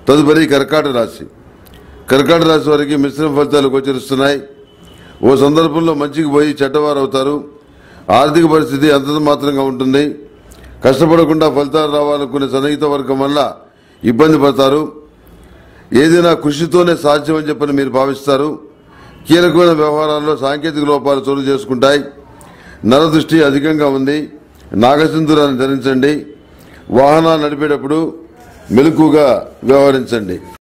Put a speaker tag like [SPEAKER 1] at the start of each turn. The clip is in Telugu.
[SPEAKER 1] తదుపరి కర్కాట రాశి కర్కాట రాశి వారికి మిశ్రమ ఫలితాలు గోచరిస్తున్నాయి ఓ సందర్భంలో మంచికి పోయి చెడ్డవారు అవుతారు ఆర్థిక పరిస్థితి అంతంత మాత్రంగా ఉంటుంది కష్టపడకుండా ఫలితాలు రావాలనుకునే సన్నిహిత వర్గం వల్ల ఇబ్బంది పడతారు ఏదైనా కృషితోనే సాధ్యమని చెప్పని మీరు భావిస్తారు కీలకమైన వ్యవహారాల్లో సాంకేతిక లోపాలు చోటు చేసుకుంటాయి నరదృష్టి అధికంగా ఉంది నాగసింధురాన్ని ధరించండి వాహనాలు నడిపేటప్పుడు మెలకుగా వ్యవహరించండి